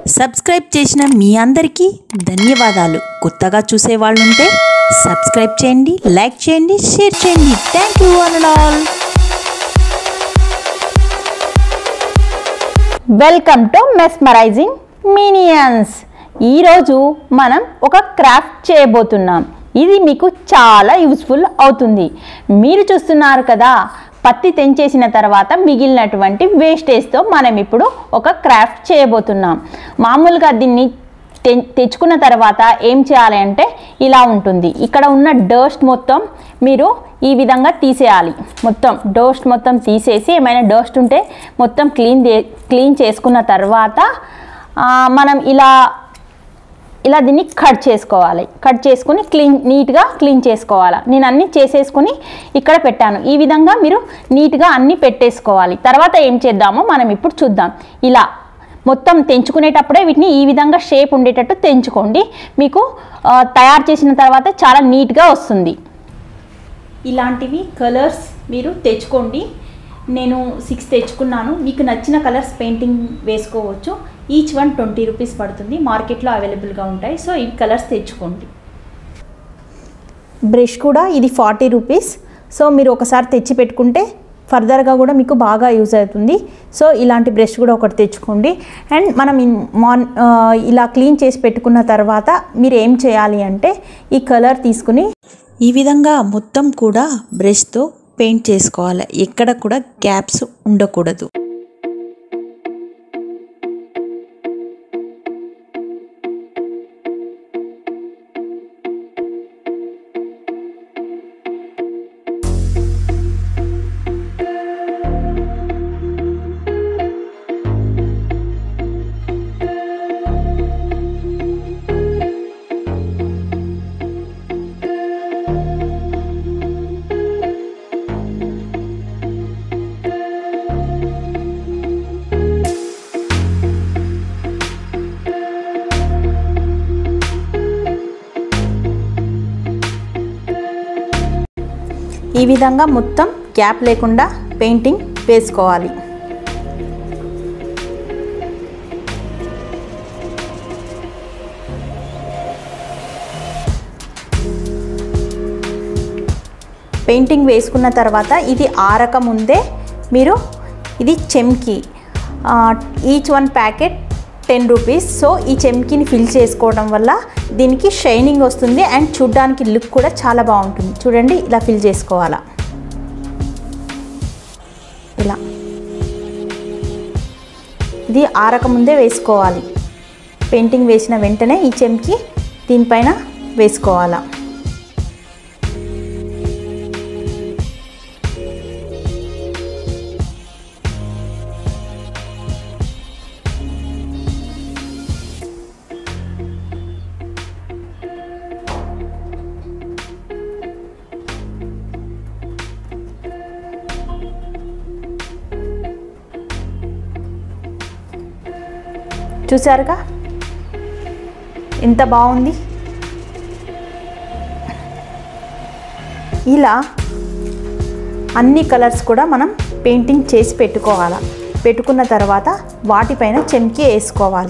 subscribe చేసిన మీ అందరికీ ధన్యవాదాలు కొత్తగా చూసే వాళ్ళు ఉంటే సబ్స్క్రైబ్ చేయండి లైక్ చేయండి షేర్ చేయండి thank you and all welcome to mesmerising minions ఈరోజు మనం ఒక క్రాఫ్ట్ చేయబోతున్నాం ఇది మీకు చాలా యూస్ఫుల్ అవుతుంది మీరు చూస్తున్నారు కదా పత్తి తెంచేసిన తర్వాత మిగిలినటువంటి వేస్టేజ్తో మనం ఇప్పుడు ఒక క్రాఫ్ట్ చేయబోతున్నాం మామూలుగా దీన్ని తె- తెచ్చుకున్న తర్వాత ఏం చేయాలి అంటే ఇలా ఉంటుంది ఇక్కడ ఉన్న డస్ట్ మొత్తం మీరు ఈ విధంగా తీసేయాలి మొత్తం డస్ట్ మొత్తం తీసేసి ఏమైనా డస్ట్ ఉంటే మొత్తం క్లీన్ క్లీన్ చేసుకున్న తర్వాత ఆ, మనం ఇలా ఇలా దీన్ని కట్ చేసుకోవాలి కట్ చేసుకుని క్లీన్ నీట్గా క్లీన్ చేసుకోవాలి నేను అన్నీ చేసేసుకుని ఇక్కడ పెట్టాను ఈ విధంగా మీరు నీట్గా అన్నీ పెట్టేసుకోవాలి తర్వాత ఏం చేద్దామో మనం ఇప్పుడు చూద్దాం ఇలా మొత్తం తెంచుకునేటప్పుడే వీటిని ఈ విధంగా షేప్ ఉండేటట్టు తెంచుకోండి మీకు ఆ, తయారు చేసిన తర్వాత చాలా నీట్గా వస్తుంది ఇలాంటివి కలర్స్ మీరు తెచ్చుకోండి నేను సిక్స్ తెచ్చుకున్నాను మీకు నచ్చిన కలర్స్ పెయింటింగ్ వేసుకోవచ్చు ఈచ్ వన్ ట్వంటీ రూపీస్ పడుతుంది మార్కెట్లో అవైలబుల్గా ఉంటాయి సో ఈ కలర్స్ తెచ్చుకోండి బ్రష్ కూడా ఇది ఫార్టీ రూపీస్ సో మీరు ఒకసారి తెచ్చి పెట్టుకుంటే ఫర్దర్గా కూడా మీకు బాగా యూజ్ అవుతుంది సో ఇలాంటి బ్రష్ కూడా ఒకటి తెచ్చుకోండి అండ్ మనం ఇన్- మార్ ఆ, ఇలా క్లీన్ చేసి పెట్టుకున్న తర్వాత మీరు ఏం చేయాలి అంటే ఈ కలర్ తీసుకుని ఈ విధంగా మొత్తం కూడా బ్రష్తో పెయింట్ చేసుకోవాలి ఎక్కడ కూడా గ్యాప్స్ ఉండకూడదు ఈ విధంగా మొత్తం గ్యాప్ లేకుండా పెయింటింగ్ వేసుకోవాలి పెయింటింగ్ వేసుకున్న తర్వాత ఇది ఆరక ముందే మీరు ఇది చెమ్కి each one packet ten rupees so ఈ చెమ్కిని ఫిల్ చేసుకోవడం వల్ల దీనికి షైనింగ్ వస్తుంది అండ్ చూడ్డానికి లుక్ కూడా చాలా బాగుంటుంది చూడండి ఇలా ఫిల్ చేసుకోవాలా ఇలా ఇది ఆరక ముందే వేసుకోవాలి పెయింటింగ్ వేసిన వెంటనే ఈ చెమ్కి దీనిపైన వేసుకోవాలా చూసారుగా ఎంత బాగుంది ఇలా అన్ని కలర్స్ కూడా మనం పెయింటింగ్ చేసి పెట్టుకోవాలి పెట్టుకున్న తర్వాత వాటిపైన చెంకి వేసుకోవాలి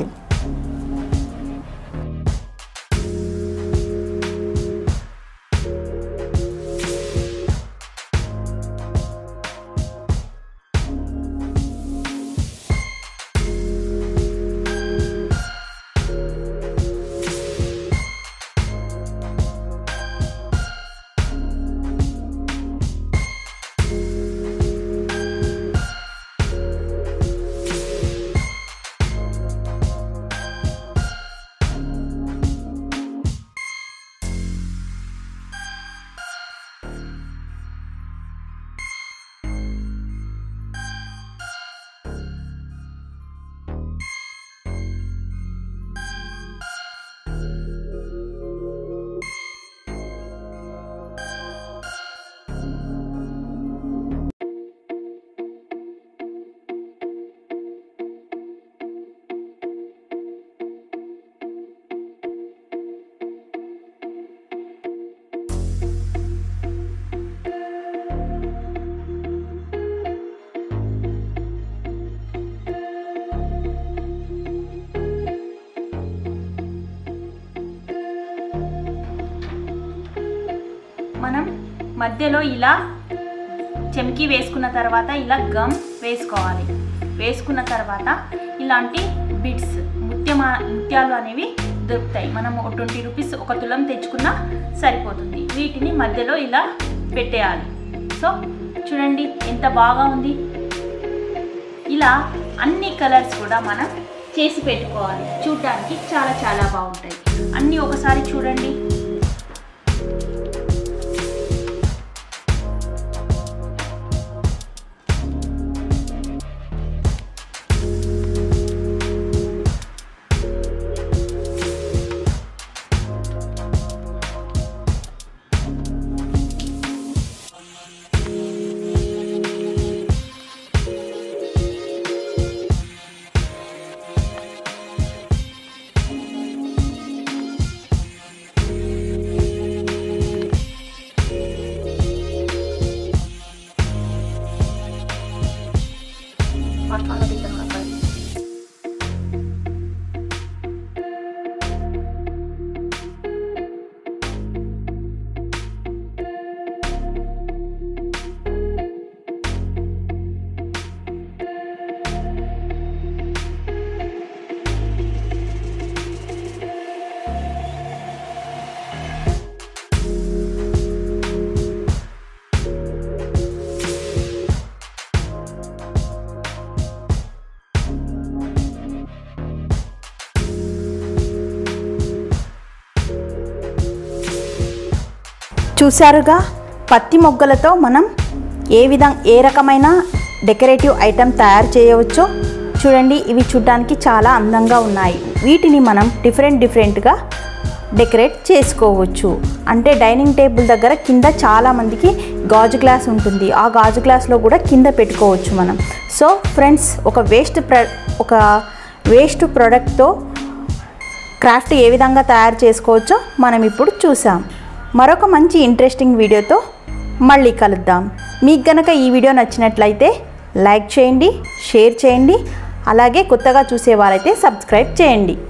మధ్యలో ఇలా చెమ్కి వేసుకున్న తర్వాత ఇలా గమ్ వేసుకోవాలి వేసుకున్న తర్వాత ఇలాంటి బిడ్స్ ముత్యమా ముత్యాలు అనేవి దొరుకుతాయి మనం ఒక ట్వంటీ రూపీస్ ఒక తులం తెచ్చుకున్నా సరిపోతుంది వీటిని మధ్యలో ఇలా పెట్టేయాలి సో చూడండి ఎంత బాగా ఉంది ఇలా అన్ని కలర్స్ కూడా మనం చేసి పెట్టుకోవాలి చూడడానికి చాలా చాలా బాగుంటాయి అన్నీ ఒకసారి చూడండి చూశారుగా పత్తి మొగ్గలతో మనం ఏ విధం ఏ రకమైన డెకరేటివ్ ఐటెం తయారు చేయవచ్చో చూడండి ఇవి చూడడానికి చాలా అందంగా ఉన్నాయి వీటిని మనం డిఫరెంట్ డిఫరెంట్గా డెకరేట్ చేసుకోవచ్చు అంటే డైనింగ్ టేబుల్ దగ్గర కింద చాలామందికి గాజు గ్లాస్ ఉంటుంది ఆ గాజు గ్లాస్లో కూడా కింద పెట్టుకోవచ్చు మనం సో ఫ్రెండ్స్ ఒక వేస్ట్ ప్ర ఒక వేస్ట్ ప్రోడక్ట్తో క్రాఫ్ట్ ఏ విధంగా తయారు చేసుకోవచ్చో మనం ఇప్పుడు చూసాం మరొక మంచి ఇంట్రెస్టింగ్ వీడియోతో మళ్ళీ కలుద్దాం మీకు గనక ఈ వీడియో నచ్చినట్లయితే లైక్ చేయండి షేర్ చేయండి అలాగే కొత్తగా చూసేవారైతే సబ్స్క్రైబ్ చేయండి